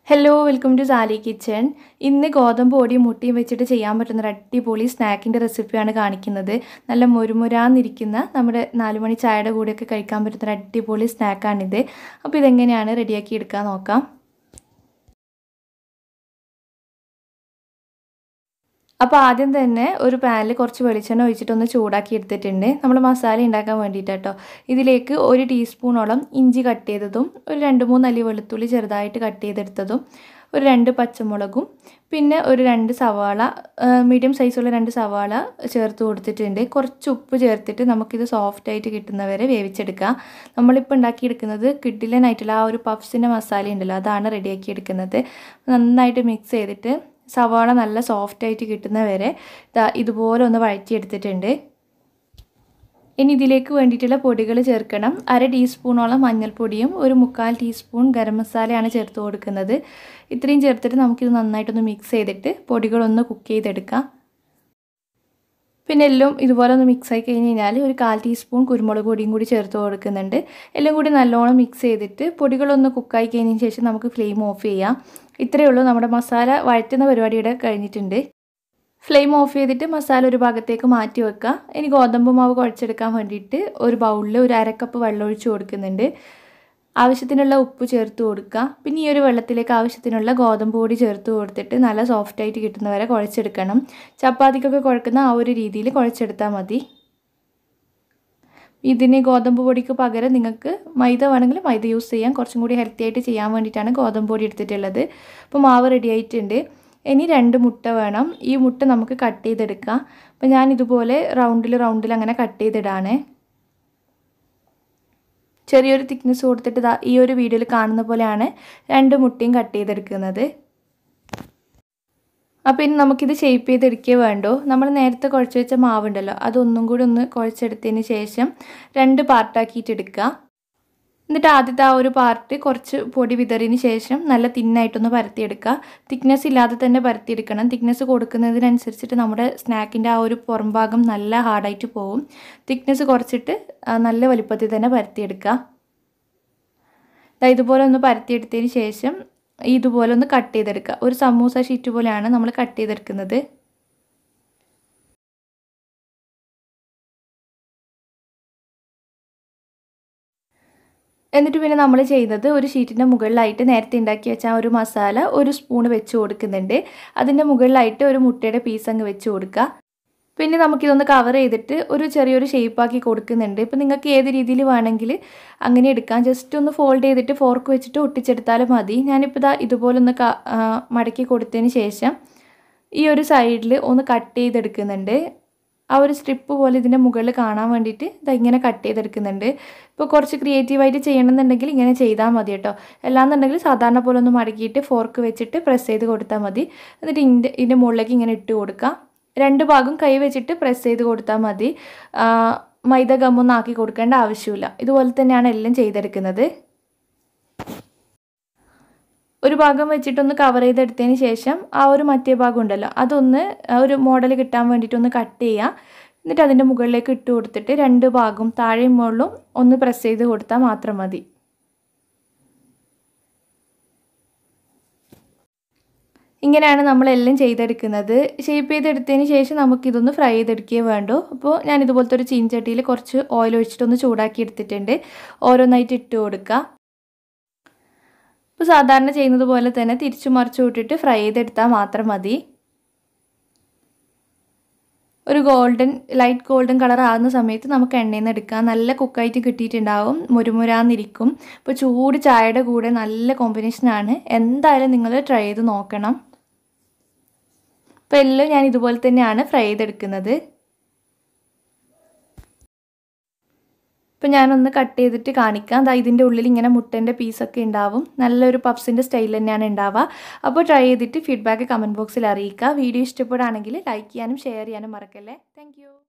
hello welcome to Sali kitchen ഇന്ന് ഗോതമ്പ് പൊടിയും മുട്ടിയും വെച്ചിട്ട് ചെയ്യാൻ പറ്റുന്ന ഒരു അടിപൊളി സ്നാക്കിൻ്റെ റെസിപ്പിയാണ് കാണിക്കുന്നത് നല്ല മുരുമുരാന്നിരിക്കുന്ന നമ്മുടെ നാലുമണി ചായയുടെ കൂടെയൊക്കെ കഴിക്കാൻ പറ്റുന്ന ഒരു അടിപൊളി സ്നാക്കാണിത് അപ്പോൾ ഇതെങ്ങനെയാണ് റെഡിയാക്കി എടുക്കാൻ നോക്കാം അപ്പോൾ ആദ്യം തന്നെ ഒരു പാനിൽ കുറച്ച് വെളിച്ചെണ്ണ ഒഴിച്ചിട്ടൊന്ന് ചൂടാക്കി എടുത്തിട്ടുണ്ട് നമ്മൾ മസാല ഉണ്ടാക്കാൻ വേണ്ടിയിട്ട് കേട്ടോ ഇതിലേക്ക് ഒരു ടീസ്പൂണോളം ഇഞ്ചി കട്ട് ചെയ്തതും ഒരു രണ്ട് മൂന്ന് അല്ലി വെളുത്തുള്ളി ചെറുതായിട്ട് കട്ട് ചെയ്തെടുത്തതും ഒരു രണ്ട് പച്ചമുളകും പിന്നെ ഒരു രണ്ട് സവാള മീഡിയം സൈസുള്ള രണ്ട് സവാള ചേർത്ത് കൊടുത്തിട്ടുണ്ട് കുറച്ച് ഉപ്പ് ചേർത്തിട്ട് നമുക്കിത് സോഫ്റ്റായിട്ട് കിട്ടുന്നവരെ വേവിച്ചെടുക്കാം നമ്മളിപ്പോൾ ഉണ്ടാക്കിയെടുക്കുന്നത് കിഡിലനായിട്ടുള്ള ആ ഒരു പഫ്സിൻ്റെ മസാല ഉണ്ടല്ലോ അതാണ് റെഡിയാക്കി എടുക്കുന്നത് നന്നായിട്ട് മിക്സ് ചെയ്തിട്ട് സവാള നല്ല സോഫ്റ്റായിട്ട് കിട്ടുന്ന വരെ ഇതുപോലെ ഒന്ന് വഴറ്റിയെടുത്തിട്ടുണ്ട് ഇനി ഇതിലേക്ക് വേണ്ടിയിട്ടുള്ള പൊടികൾ ചേർക്കണം അര ടീസ്പൂണോളം മഞ്ഞൾപ്പൊടിയും ഒരു മുക്കാൽ ടീസ്പൂൺ ഗരം മസാലയാണ് ചേർത്ത് കൊടുക്കുന്നത് ഇത്രയും ചേർത്തിട്ട് നമുക്കിത് നന്നായിട്ടൊന്ന് മിക്സ് ചെയ്തിട്ട് പൊടികളൊന്ന് കുക്ക് ചെയ്തെടുക്കാം പിന്നെ എല്ലാം ഇതുപോലെ ഒന്ന് മിക്സ് ആയി കഴിഞ്ഞ് കഴിഞ്ഞാൽ ഒരു കാൽ ടീസ്പൂൺ കുരുമുളക് പൊടിയും കൂടി ചേർത്ത് കൊടുക്കുന്നുണ്ട് എല്ലാം കൂടി നല്ലോണം മിക്സ് ചെയ്തിട്ട് പൊടികളൊന്ന് കുക്കായി കഴിഞ്ഞതിന് ശേഷം നമുക്ക് ഫ്ലെയിം ഓഫ് ചെയ്യാം ഇത്രയേ ഉള്ളൂ നമ്മുടെ മസാല വഴറ്റുന്ന പരിപാടിയുടെ കഴിഞ്ഞിട്ടുണ്ട് ഫ്ലെയിം ഓഫ് ചെയ്തിട്ട് മസാല ഒരു ഭാഗത്തേക്ക് മാറ്റി വെക്കുക ഇനി ഗോതമ്പ് മാവ് കുഴച്ചെടുക്കാൻ വേണ്ടിയിട്ട് ഒരു ബൗളിൽ ഒരു അരക്കപ്പ് വെള്ളം ഒഴിച്ച് കൊടുക്കുന്നുണ്ട് ആവശ്യത്തിനുള്ള ഉപ്പ് ചേർത്ത് കൊടുക്കുക പിന്നെ ഈ ഒരു വെള്ളത്തിലേക്ക് ആവശ്യത്തിനുള്ള ഗോതമ്പ് പൊടി ചേർത്ത് കൊടുത്തിട്ട് നല്ല സോഫ്റ്റായിട്ട് കിട്ടുന്നവരെ കുഴച്ചെടുക്കണം ചപ്പാത്തിക്കൊക്കെ കുഴക്കുന്ന ആ ഒരു രീതിയിൽ കുഴച്ചെടുത്താൽ മതി ഇതിന് ഗോതമ്പ് പൊടിക്ക് പകരം നിങ്ങൾക്ക് മൈദ വേണമെങ്കിൽ മൈദ യൂസ് ചെയ്യാം കുറച്ചും കൂടി ഹെൽത്തി ആയിട്ട് ചെയ്യാൻ വേണ്ടിയിട്ടാണ് ഗോതമ്പ് പൊടി എടുത്തിട്ടുള്ളത് അപ്പോൾ മാവ് റെഡി ആയിട്ടുണ്ട് ഇനി രണ്ട് മുട്ട വേണം ഈ മുട്ട നമുക്ക് കട്ട് ചെയ്തെടുക്കാം അപ്പോൾ ഞാൻ ഇതുപോലെ റൗണ്ടിൽ റൗണ്ടിൽ അങ്ങനെ കട്ട് ചെയ്തിടാണ് ചെറിയൊരു തിക്നെസ് കൊടുത്തിട്ട് ഈ ഒരു വീഡിയോയിൽ കാണുന്ന പോലെയാണ് രണ്ട് മുട്ടയും കട്ട് ചെയ്തെടുക്കുന്നത് അപ്പോൾ ഇനി നമുക്കിത് ഷേപ്പ് ചെയ്തെടുക്കേ വേണ്ടോ നമ്മൾ നേരത്തെ കുഴച്ച് വെച്ച മാവുണ്ടല്ലോ അതൊന്നും കൂടി ഒന്ന് കുഴച്ചെടുത്തതിന് ശേഷം രണ്ട് പാർട്ടാക്കിയിട്ട് എടുക്കുക എന്നിട്ട് ആദ്യത്തെ ആ ഒരു പാർട്ട് കുറച്ച് പൊടി വിതറിന് ശേഷം നല്ല തിന്നായിട്ടൊന്ന് പരത്തിയെടുക്കുക തിക്നെസ് ഇല്ലാതെ തന്നെ പരത്തിയെടുക്കണം തിക്നെസ് കൊടുക്കുന്നതിനനുസരിച്ചിട്ട് നമ്മുടെ സ്നാക്കിൻ്റെ ആ ഒരു പുറം ഭാഗം നല്ല ഹാർഡായിട്ട് പോകും തിക്നെസ് കുറച്ചിട്ട് നല്ല വലിപ്പത്തിൽ തന്നെ പരത്തിയെടുക്കുക ഇതുപോലെ ഒന്ന് പരത്തിയെടുത്തതിന് ശേഷം ഇതുപോലെ ഒന്ന് കട്ട് ചെയ്തെടുക്കുക ഒരു സമൂസ ഷീറ്റ് പോലെയാണ് നമ്മൾ കട്ട് ചെയ്തെടുക്കുന്നത് എന്നിട്ട് പിന്നെ നമ്മൾ ചെയ്യുന്നത് ഒരു ഷീറ്റിൻ്റെ മുകളിലായിട്ട് നേരത്തെ ഉണ്ടാക്കി വെച്ച ആ ഒരു മസാല ഒരു സ്പൂൺ വെച്ച് കൊടുക്കുന്നുണ്ട് അതിൻ്റെ മുകളിലായിട്ട് ഒരു മുട്ടയുടെ പീസ് അങ്ങ് വെച്ച് കൊടുക്കുക പിന്നെ നമുക്കിതൊന്ന് കവർ ചെയ്തിട്ട് ഒരു ചെറിയൊരു ഷേപ്പാക്കി കൊടുക്കുന്നുണ്ട് ഇപ്പം നിങ്ങൾക്ക് ഏത് രീതിയിൽ വേണമെങ്കിൽ അങ്ങനെ എടുക്കാം ജസ്റ്റ് ഒന്ന് ഫോൾഡ് ചെയ്തിട്ട് ഫോർക്ക് വെച്ചിട്ട് ഒട്ടിച്ചെടുത്താലും മതി ഞാനിപ്പോൾ ഇതാ ഇതുപോലെ ഒന്ന് മടക്കി കൊടുത്തതിന് ശേഷം ഈ ഒരു സൈഡിൽ ഒന്ന് കട്ട് ചെയ്തെടുക്കുന്നുണ്ട് ആ ഒരു സ്ട്രിപ്പ് പോലെ ഇതിൻ്റെ മുകളിൽ കാണാൻ വേണ്ടിയിട്ട് ഇത് ഇങ്ങനെ കട്ട് ചെയ്തെടുക്കുന്നുണ്ട് ഇപ്പോൾ കുറച്ച് ക്രിയേറ്റീവായിട്ട് ചെയ്യണമെന്നുണ്ടെങ്കിൽ ഇങ്ങനെ ചെയ്താൽ മതി കേട്ടോ അല്ലാന്നുണ്ടെങ്കിൽ സാധാരണ പോലെ ഒന്ന് മടക്കിയിട്ട് ഫോർക്ക് വെച്ചിട്ട് പ്രസ് ചെയ്ത് കൊടുത്താൽ മതി എന്നിട്ട് ഇതിൻ്റെ ഇതിൻ്റെ മുകളിലേക്ക് ഇങ്ങനെ ഇട്ട് കൊടുക്കാം രണ്ട് ഭാഗം കൈ വെച്ചിട്ട് പ്രസ് ചെയ്ത് കൊടുത്താൽ മതി മൈദ ഗമ്മൊന്നും ആക്കി കൊടുക്കേണ്ട ആവശ്യമില്ല ഇതുപോലെ തന്നെയാണ് എല്ലാം ചെയ്തെടുക്കുന്നത് ഒരു ഭാഗം വെച്ചിട്ടൊന്ന് കവർ ചെയ്തെടുത്തതിന് ശേഷം ആ ഒരു മറ്റേ ഭാഗം ഉണ്ടല്ലോ അതൊന്ന് ഒരു മോഡൽ കിട്ടാൻ വേണ്ടിയിട്ടൊന്ന് കട്ട് ചെയ്യുക എന്നിട്ട് അതിൻ്റെ മുകളിലേക്ക് ഇട്ട് കൊടുത്തിട്ട് രണ്ട് ഭാഗം താഴെയും മുകളിലും ഒന്ന് പ്രസ് ചെയ്ത് കൊടുത്താൽ മാത്രം മതി ഇങ്ങനെയാണ് നമ്മളെല്ലാം ചെയ്തെടുക്കുന്നത് ഷേപ്പ് ചെയ്തെടുത്തതിന് ശേഷം നമുക്കിതൊന്ന് ഫ്രൈ ചെയ്തെടുക്കുകയേ വേണ്ടൂ അപ്പോൾ ഞാൻ ഇതുപോലത്തെ ഒരു ചീൻചട്ടിയിൽ കുറച്ച് ഓയിൽ ഒഴിച്ചിട്ടൊന്ന് ചൂടാക്കി എടുത്തിട്ടുണ്ട് ഓരോന്നായിട്ട് ഇട്ട് കൊടുക്കുക ഇപ്പോൾ സാധാരണ ചെയ്യുന്നത് പോലെ തന്നെ തിരിച്ചു മറിച്ചു വിട്ടിട്ട് ഫ്രൈ ചെയ്തെടുത്താൽ മാത്രം മതി ഒരു ഗോൾഡൻ ലൈറ്റ് ഗോൾഡൻ കളർ ആകുന്ന സമയത്ത് നമുക്ക് എണ്ണയിൽ നിന്ന് എടുക്കാം നല്ല കുക്കായിട്ട് കിട്ടിയിട്ടുണ്ടാവും മുരുമുരാന്നിരിക്കും ഇപ്പോൾ ചൂട് ചായയുടെ കൂടെ നല്ല കോമ്പിനേഷനാണ് എന്തായാലും നിങ്ങൾ ട്രൈ ചെയ്ത് നോക്കണം അപ്പോൾ എല്ലാം ഞാൻ ഇതുപോലെ തന്നെയാണ് ഫ്രൈ ചെയ്തെടുക്കുന്നത് ഇപ്പോൾ ഞാനൊന്ന് കട്ട് ചെയ്തിട്ട് കാണിക്കാം ദാ ഇതിൻ്റെ ഉള്ളിൽ ഇങ്ങനെ മുട്ടൻ്റെ പീസൊക്കെ ഉണ്ടാവും നല്ലൊരു പപ്സിൻ്റെ സ്റ്റൈൽ തന്നെയാണ് ഉണ്ടാവുക അപ്പോൾ ട്രൈ ചെയ്തിട്ട് ഫീഡ്ബാക്ക് കമൻറ്റ് ബോക്സിൽ അറിയിക്കുക വീഡിയോ ഇഷ്ടപ്പെടുകയാണെങ്കിൽ ലൈക്ക് ചെയ്യാനും ഷെയർ ചെയ്യാനും മറക്കല്ലേ താങ്ക്